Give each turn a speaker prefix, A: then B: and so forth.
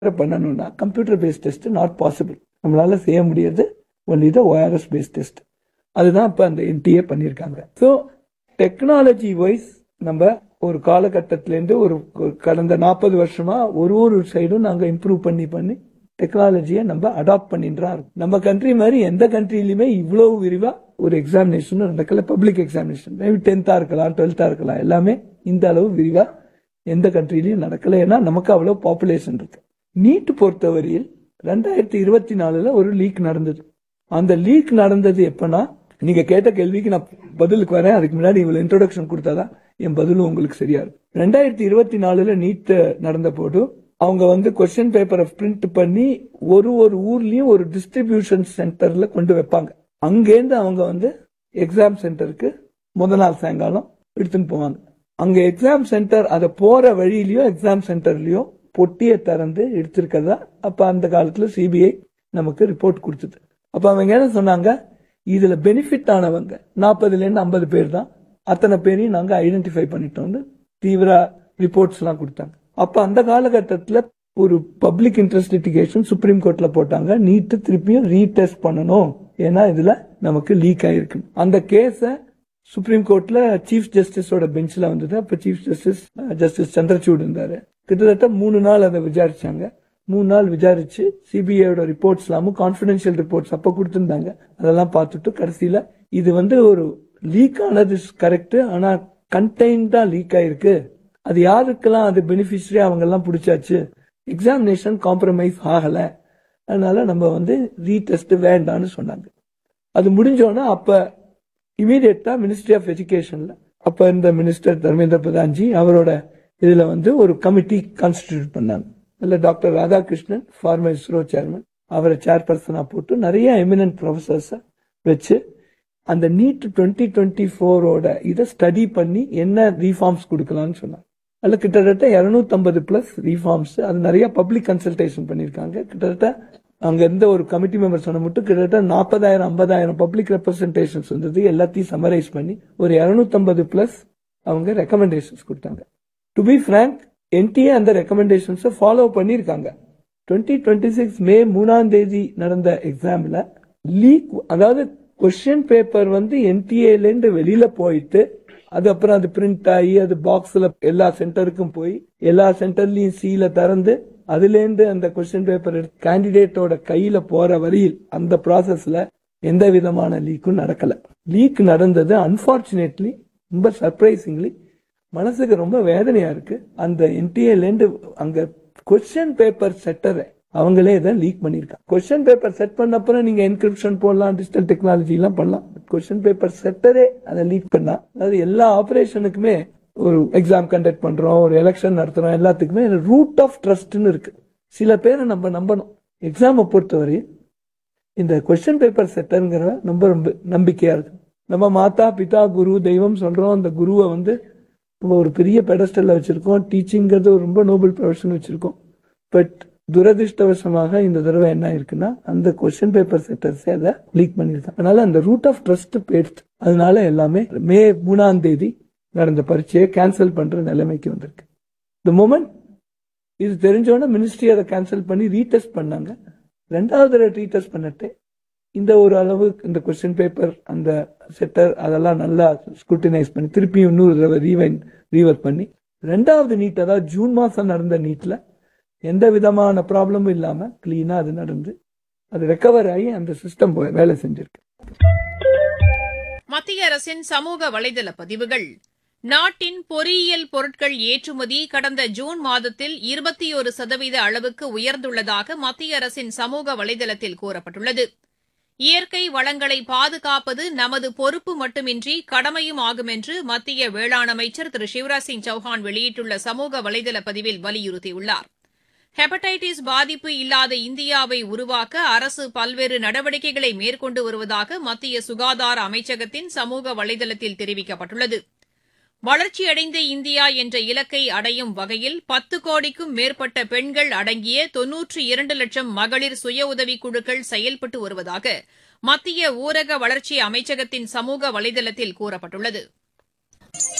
A: பண்ணணும்னா computer based test not possible நம்மளால செய்ய முடியாது only the wires based test அதுதான் இப்போ அந்த என்டிஏ பண்ணியிருக்காங்க ஸோ டெக்னாலஜி வைஸ் நம்ம ஒரு காலகட்டத்திலேருந்து ஒரு ஒரு கடந்த நாற்பது வருஷமா ஒரு ஒரு சைடும் நாங்கள் இம்ப்ரூவ் பண்ணி பண்ணி டெக்னாலஜியை நம்ம அடாப்ட் பண்ணிட்டு தான் இருக்கோம் நம்ம கண்ட்ரி மாதிரி எந்த கண்ட்ரிலையுமே இவ்வளவு விரிவா ஒரு எக்ஸாமினேஷன் நடக்கல பப்ளிக் எக்ஸாமினேஷன் மேபி டென்த்தா இருக்கலாம் டுவெல்த்தா இருக்கலாம் எல்லாமே இந்த அளவு விரிவா எந்த கண்ட்ரிலையும் நடக்கல ஏன்னா நமக்கு அவ்வளவு பாப்புலேஷன் இருக்கு நீட் பொறுத்தவரையில் ரெண்டாயிரத்தி இருபத்தி நாலுல ஒரு லீக் நடந்தது அந்த லீக் நடந்தது எப்பனா நீங்க கேட்ட கேள்விக்கு நான் பதிலுக்கு வரேன் அதுக்கு முன்னாடி இவ்வளவு இன்ட்ரோடக்ஷன் கொடுத்தாதான் என் பதிலும் உங்களுக்கு சரியா இருக்கும் ரெண்டாயிரத்தி இருபத்தி நாலுல நீட் நடந்த போது அவங்க வந்து கொஸ்டின் பேப்பரை பிரிண்ட் பண்ணி ஒரு ஒரு ஊர்லயும் ஒரு டிஸ்ட்ரிபியூஷன் சென்டர்ல கொண்டு வைப்பாங்க அங்கேருந்து அவங்க வந்து எக்ஸாம் சென்டருக்கு முத நாள் சாயங்காலம் எடுத்துன்னு போவாங்க அங்க எக்ஸாம் சென்டர் அதை போற வழியிலயோ எக்ஸாம் சென்டர்லயோ பொட்டியை திறந்து எடுத்திருக்கதா அப்ப அந்த காலத்துல சிபிஐ நமக்கு ரிப்போர்ட் கொடுத்தது அப்ப அவங்க என்ன சொன்னாங்க இதுல பெனிஃபிட் ஆனவங்க நாற்பதுல இருந்து ஐம்பது பேர் தான் அத்தனை பேரையும் நாங்க ஐடென்டிஃபை பண்ணிட்டோம்னு தீவிர ரிப்போர்ட்ஸ் எல்லாம் கொடுத்தாங்க அப்ப அந்த காலகட்டத்துல ஒரு பப்ளிக் இன்ட்ரெஸ்ட் லிட்டிகேஷன் சுப்ரீம் கோர்ட்ல போட்டாங்க நீட்டு திருப்பியும் ரீடெஸ்ட் பண்ணணும் ஏன்னா இதுல நமக்கு லீக் ஆயிருக்கு அந்த கேஸ சுப்ரீம் கோர்ட்ல சீஃப் ஜஸ்டிஸோட பெஞ்ச்ல வந்தது அப்ப சீஃப் ஜஸ்டிஸ் ஜஸ்டிஸ் சந்திரசூட் இருந்தாரு கிட்டத்தட்ட மூணு நாள் அதை விசாரிச்சாங்க மூணு நாள் விசாரிச்சு சிபிஐயோட ரிப்போர்ட்ஸ் எல்லாமும் கான்பிடென்ஷியல் ரிப்போர்ட்ஸ் அப்ப கொடுத்திருந்தாங்க அதெல்லாம் பார்த்துட்டு கடைசியில இது வந்து ஒரு லீக் ஆனது கரெக்ட் ஆனா கண்டெய்ன் தான் லீக் ஆயிருக்கு அது யாருக்கெல்லாம் அது பெனிஃபிஷரி அவங்க எல்லாம் பிடிச்சாச்சு எக்ஸாமினேஷன் காம்ப்ரமைஸ் ஆகல அதனால நம்ம வந்து ரீடெஸ்ட் வேண்டாம்னு சொன்னாங்க அது முடிஞ்சோன்னா அப்ப இமீடியட்டா மினிஸ்ட்ரி ஆஃப் எஜுகேஷன்ல அப்ப இருந்த மினிஸ்டர் தர்மேந்திர பிரதான்ஜி அவரோட இதுல வந்து ஒரு கமிட்டி கான்ஸ்டிடியூட் பண்ணாங்க இல்ல doctor Radhakrishnan former ISRO chairman அவரை சேர்பர்சனா போட்டு நிறைய எமினன்ட் ப்ரொஃபசர்ஸ வச்சு அந்த நீட் டுவெண்ட்டி டுவெண்ட்டி ஃபோரோட இதை ஸ்டடி பண்ணி என்ன ரீஃபார்ம்ஸ் கொடுக்கலாம்னு சொன்னாங்க அதுல கிட்டத்தட்ட இருநூத்தம்பது பிளஸ் ரீஃபார்ம்ஸ் அது நிறைய பப்ளிக் கன்சல்டேஷன் பண்ணிருக்காங்க கிட்டத்தட்ட அங்க இருந்த ஒரு கமிட்டி மெம்பர் சொன்ன மட்டும் கிட்டத்தட்ட நாற்பதாயிரம் ஐம்பதாயிரம் பப்ளிக் ரெப்ரசன்டேஷன்ஸ் வந்தது எல்லாத்தையும் சமரைஸ் பண்ணி ஒரு இருநூத்தம்பது பிளஸ் அவங்க ரெக்கமெண்டேஷன்ஸ் கொடுத்தாங்க டு பி ஃப்ரங்க் என்டிஏ அந்த ரெக்கமெண்டேஷன்ஸை ஃபாலோ பண்ணியிருக்காங்க டுவெண்ட்டி டுவெண்ட்டி சிக்ஸ் மே மூணாம் தேதி நடந்த எக்ஸாம்ல லீக் அதாவது கொஸ்டின் பேப்பர் வந்து என்டிஏல இருந்து வெளியில போயிட்டு அது அப்புறம் அது பிரிண்ட் ஆகி அது பாக்ஸ்ல எல்லா சென்டருக்கும் போய் எல்லா சென்டர்லயும் சீல திறந்து அதுல இருந்து அந்த கொஸ்டின் பேப்பர் கேண்டிடேட்டோட கையில போற வரையில் அந்த ப்ராசஸ்ல எந்த விதமான லீக்கும் நடக்கல லீக் நடந்தது அன்பார்ச்சுனேட்லி ரொம்ப சர்ப்ரைசிங்லி மனசுக்கு ரொம்ப வேதனையா இருக்கு அந்த என்டிஏல இருந்து அங்க கொஸ்டின் பேப்பர் செட்டரை அவங்களே இதை லீக் பண்ணிருக்காங்க கொஸ்டின் பேப்பர் செட் பண்ண அப்புறம் நீங்க என்கிரிப்ஷன் போடலாம் டிஜிட்டல் டெக்னாலஜி எல்லாம் பண்ணலாம் கொஸ்டின் பேப்பர் செட்டரே அதை லீக் பண்ணா அதாவது எல்லா ஆபரேஷனுக்குமே ஒரு எக்ஸாம் கண்டக்ட் பண்றோம் ஒரு எலெக்ஷன் நடத்துறோம் எல்லாத்துக்குமே ரூட் ஆஃப் ட்ரஸ்ட்னு இருக்கு சில பேரை நம்ம நம்பணும் எக்ஸாமை பொறுத்தவரை இந்த கொஸ்டின் பேப்பர் செட்டருங்கிற ரொம்ப ரொம்ப நம்பிக்கையா இருக்கு நம்ம மாதா பிதா குரு தெய்வம் சொல்றோம் அந்த குருவை வந்து நம்ம ஒரு பெரிய பெடஸ்டல்ல வச்சிருக்கோம் டீச்சிங்கிறது ஒரு ரொம்ப நோபல் ப்ரொஃபஷன் வச்சிருக்கோம் பட் துரதிருஷ்டவசமாக இந்த தடவை என்ன இருக்குன்னா அந்த கொஸ்டின் பேப்பர் செட்டர்ஸே அதை லீக் பண்ணிருக்காங்க அதனால அந்த ரூட் ஆஃப் ட்ரஸ்ட் போயிடுச்சு அதனால எல்லாமே மே மூணாம் தேதி நடந்த பரீட்சையை கேன்சல் பண்ற நிலைமைக்கு வந்திருக்கு இந்த மொமெண்ட் இது தெரிஞ்சோன்னா மினிஸ்ட்ரி அதை கேன்சல் பண்ணி ரீடெஸ்ட் பண்ணாங்க ரெண்டாவது தடவை ரீடெஸ்ட் பண்ணிட்டு இந்த ஒரு அளவு இந்த கொஸ்டின் பேப்பர் அந்த செட்டர் அதெல்லாம் நல்லா ஸ்க்ரூட்டினைஸ் பண்ணி திருப்பியும் இன்னொரு தடவை ரீவைன் ரீவர் பண்ணி ரெண்டாவது நீட் அதாவது ஜூன் மாசம் நடந்த நீட்ல எந்த விதமான ப்ராப்ளமும் இல்லாம கிளீனா அது நடந்து அது ரெக்கவர் ஆகி அந்த சிஸ்டம் வேலை செஞ்சிருக்கு
B: மத்திய அரசின் சமூக வலைதள பதிவுகள் நாட்டின் பொறியியல் பொருட்கள் ஏற்றுமதி கடந்த ஜூன் மாதத்தில் இருபத்தி ஒரு சதவீத அளவுக்கு உயர்ந்துள்ளதாக மத்திய அரசின் சமூக வலைதளத்தில் கூறப்பட்டுள்ளது இயற்கை வளங்களை பாதுகாப்பது நமது பொறுப்பு மட்டுமின்றி கடமையும் ஆகும் என்று மத்திய வேளாண் அமைச்சர் திரு சிவராஜ் சிங் சௌஹான் வெளியிட்டுள்ள சமூக வலைதள பதிவில் வலியுறுத்தியுள்ளார் ஹெப்படைட்டிஸ் பாதிப்பு இல்லாத இந்தியாவை உருவாக்க அரசு பல்வேறு நடவடிக்கைகளை மேற்கொண்டு வருவதாக மத்திய சுகாதார அமைச்சகத்தின் சமூக வலைதளத்தில் தெரிவிக்கப்பட்டுள்ளது வளர்ச்சியடைந்த இந்தியா என்ற இலக்கை அடையும் வகையில் பத்து கோடிக்கும் மேற்பட்ட பெண்கள் அடங்கிய தொன்னூற்றி இரண்டு லட்சம் மகளிர் சுய உதவிக் குழுக்கள் செயல்பட்டு வருவதாக மத்திய ஊரக வளர்ச்சி அமைச்சகத்தின் சமூக வலைதளத்தில் கூறப்பட்டுள்ளது